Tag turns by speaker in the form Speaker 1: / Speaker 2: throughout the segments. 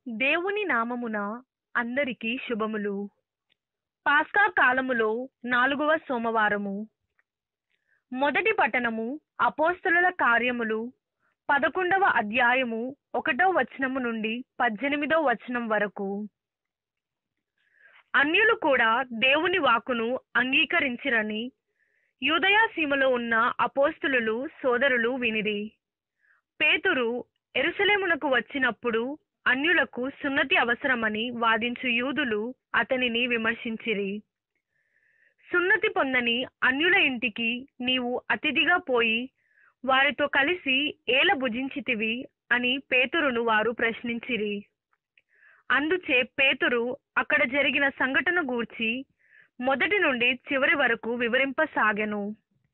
Speaker 1: దేవుని నామమున అందరికీ శుభములు పాస్కా కాలములో నాలుగవ సోమవారము మొదటి పట్టణము అపోస్తలుల కార్యములు పదకొండవ అధ్యాయము ఒకటో వచనము నుండి పద్దెనిమిదో వచనం వరకు అన్యులు కూడా దేవుని వాక్కును అంగీకరించిరని యూదయా సీమలో ఉన్న అపోస్తులు సోదరులు వినిరి పేతురు ఎరుసలేమునకు వచ్చినప్పుడు అన్యులకు సున్నతి అవసరమని వాదించు యూదులు అతనిని విమర్శించిరి సున్నతి పొందని అన్యుల ఇంటికి నీవు అతిథిగా పోయి వారితో కలిసి ఏల భుజించితివి అని పేతురును వారు ప్రశ్నించిరి అందుచే పేతురు అక్కడ జరిగిన సంఘటన గూర్చి మొదటి నుండి చివరి వరకు వివరింపసాగెను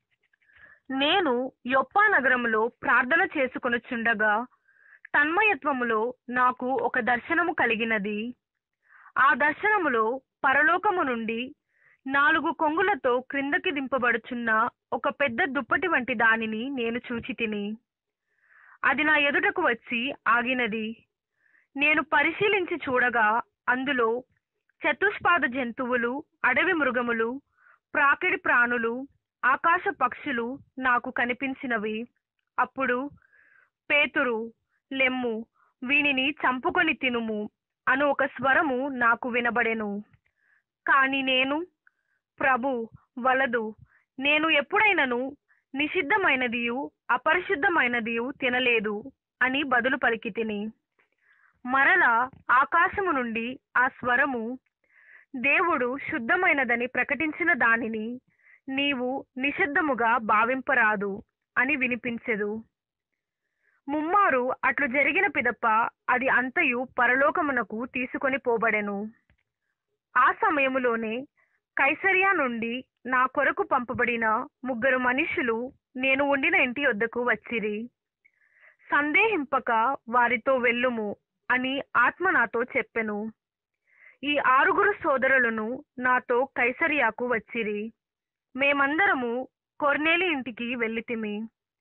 Speaker 1: నేను యొప్పా నగరములో ప్రార్థన చేసుకొనుచుండగా తన్మయత్వములో నాకు ఒక దర్శనము కలిగినది ఆ దర్శనములో పరలోకము నుండి నాలుగు కొంగులతో క్రిందకి దింపబడుచున్న ఒక పెద్ద దుప్పటి వంటి దానిని నేను చూచి తిని అది నా ఎదుటకు వచ్చి ఆగినది నేను పరిశీలించి చూడగా అందులో చతుష్పాద జంతువులు అడవి మృగములు ప్రాకిడి ప్రాణులు ఆకాశ పక్షులు నాకు కనిపించినవి అప్పుడు పేతురు లెమ్ము వీనిని చంపుకొని తినుము అను ఒక స్వరము నాకు వినబడెను కాని నేను ప్రభు వలదు నేను ఎప్పుడైనను నిషిద్ధమైనదియు అపరిశుద్ధమైనదియు తినలేదు అని బదులు పలికి తిని మరలా ఆకాశము నుండి ఆ స్వరము దేవుడు శుద్ధమైనదని ప్రకటించిన దానిని నీవు నిషిద్ధముగా భావింపరాదు అని వినిపించెదు ముమ్మారు అట్లు జరిగిన పిదప అది అంతయు పరలోకమునకు తీసుకొని పోబడెను ఆ సమయములోనే కైసరియా నుండి నా కొరకు పంపబడిన ముగ్గురు మనుషులు నేను ఉండిన ఇంటి వద్దకు వచ్చిరి సందేహింపక వారితో వెళ్ళుము అని ఆత్మ నాతో చెప్పెను ఈ ఆరుగురు సోదరులను నాతో కైసరియాకు వచ్చిరి మేమందరము కొర్నేలి ఇంటికి వెళ్ళితిమి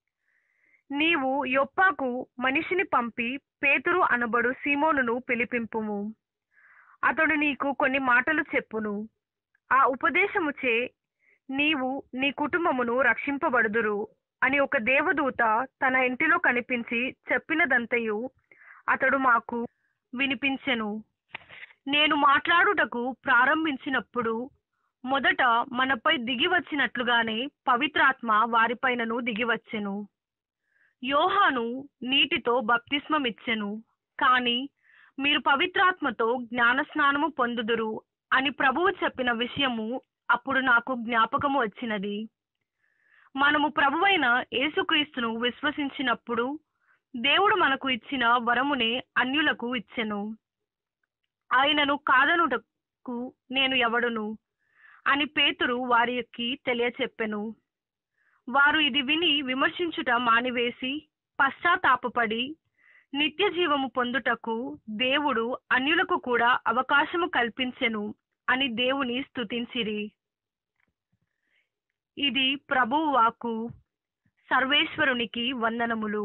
Speaker 1: నీవు యొప్పాకు మనిషిని పంపి పేతురు అనబడు సీమోనును పిలిపింపుము అతడు నీకు కొన్ని మాటలు చెప్పును ఆ ఉపదేశముచే నీవు నీ కుటుంబమును రక్షింపబడుదురు అని ఒక దేవదూత తన ఇంటిలో కనిపించి చెప్పినదంతయు అతడు మాకు వినిపించెను నేను మాట్లాడుటకు ప్రారంభించినప్పుడు మొదట మనపై దిగి వచ్చినట్లుగానే పవిత్రాత్మ వారిపైనను దిగివచ్చెను యోహాను నీటితో బప్తిస్మమిచ్చెను కాని మీరు పవిత్రాత్మతో జ్ఞానస్నానము పొందుదురు అని ప్రభువు చెప్పిన విషయము అప్పుడు నాకు జ్ఞాపకము వచ్చినది మనము ప్రభువైన యేసుక్రీస్తును విశ్వసించినప్పుడు దేవుడు మనకు ఇచ్చిన వరమునే అన్యులకు ఇచ్చెను ఆయనను కాదనుటకు నేను ఎవడును అని పేతురు వారికి తెలియచెప్పెను వారు ఇది విని విమర్శించుట మానివేసి పశ్చాత్తాపపడి నిత్య జీవము పొందుటకు దేవుడు అన్యులకు కూడా అవకాశము కల్పించెను అని దేవుని స్తుతించిరి ఇది ప్రభువు వాక్కు సర్వేశ్వరునికి వందనములు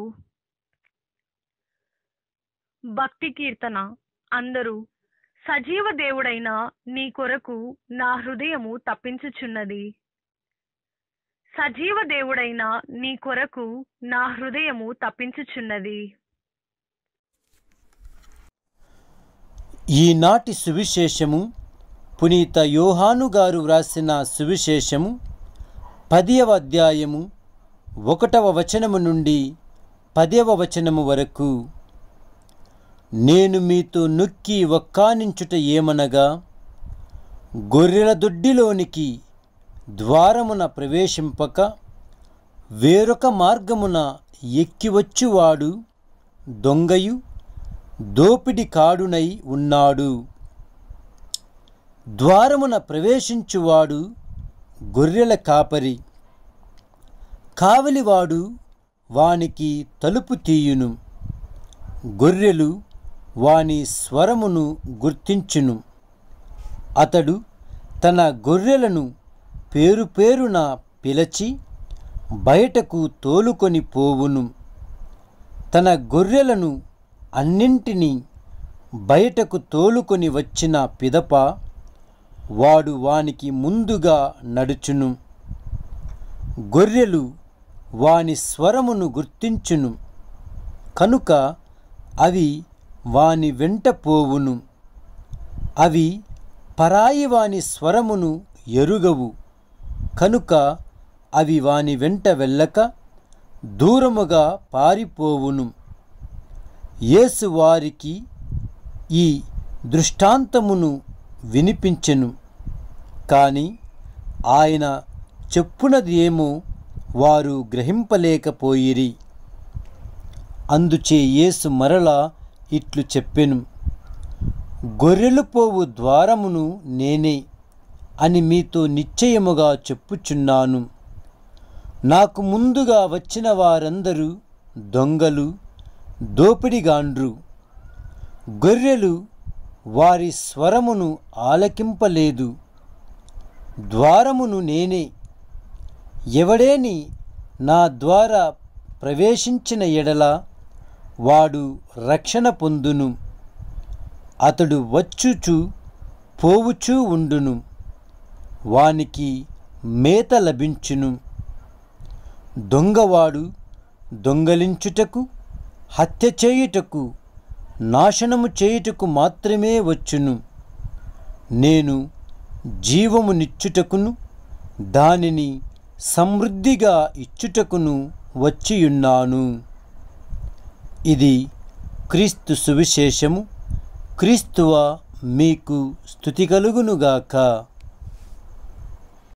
Speaker 1: భక్తి కీర్తన అందరూ సజీవ దేవుడైన నీ కొరకు నా హృదయము తప్పించుచున్నది సజీవ దేవుడైన నీ కొరకు నా హృదయము తప్పించుచున్నది
Speaker 2: ఈనాటి సువిశేషము పునీత యోహాను గారు వ్రాసిన సువిశేషము పదియవ అధ్యాయము ఒకటవ వచనము నుండి పదవ వచనము వరకు నేను మీతో నొక్కి ఒక్కానించుట ఏమనగా గొర్రెల దొడ్డిలోనికి ద్వారమున ప్రవేశింపక వేరొక మార్గమున ఎక్కివచ్చువాడు దొంగయు దోపిడి కాడునై ఉన్నాడు ద్వారమున ప్రవేశించువాడు గొర్రెల కాపరి కావలివాడు వానికి తలుపు తీయును గొర్రెలు వాని స్వరమును గుర్తించును అతడు తన గొర్రెలను పేరు పేరున పిలచి బయటకు తోలుకొని పోవును తన గొర్రెలను అన్నింటినీ బయటకు తోలుకొని వచ్చిన పిదప వాడు వానికి ముందుగా నడుచును గొర్రెలు వాని స్వరమును గుర్తించును కనుక అవి వాని వెంట పోవును అవి పరాయి వాని స్వరమును ఎరుగవు కనుక అవి వాని వెంట వెళ్ళక దూరముగా పారిపోవును యేసు వారికి ఈ దృష్టాంతమును వినిపించెను కానీ ఆయన చెప్పునది ఏమో వారు గ్రహింపలేకపోయిరి అందుచే యేసు మరలా ఇట్లు చెప్పెను గొర్రెలు పోవు ద్వారమును నేనే అని మీతో నిశ్చయముగా చెప్పుచున్నాను నాకు ముందుగా వచ్చిన వారందరూ దొంగలు దోపిడిగాండ్రు గొర్రెలు వారి స్వరమును ఆలకింపలేదు ద్వారమును నేనే ఎవడేని నా ద్వారా ప్రవేశించిన ఎడల వాడు రక్షణ పొందును అతడు వచ్చుచు పోవుచూ ఉండును వానికి మేత లభించును దొంగవాడు దొంగలించుటకు హత్య చేయుటకు నాశనము చేయుటకు మాత్రమే వచ్చును నేను జీవమునిచ్చుటకును దానిని సమృద్ధిగా ఇచ్చుటకును వచ్చియున్నాను ఇది క్రీస్తు సువిశేషము క్రీస్తువ మీకు స్థుతి కలుగునుగాక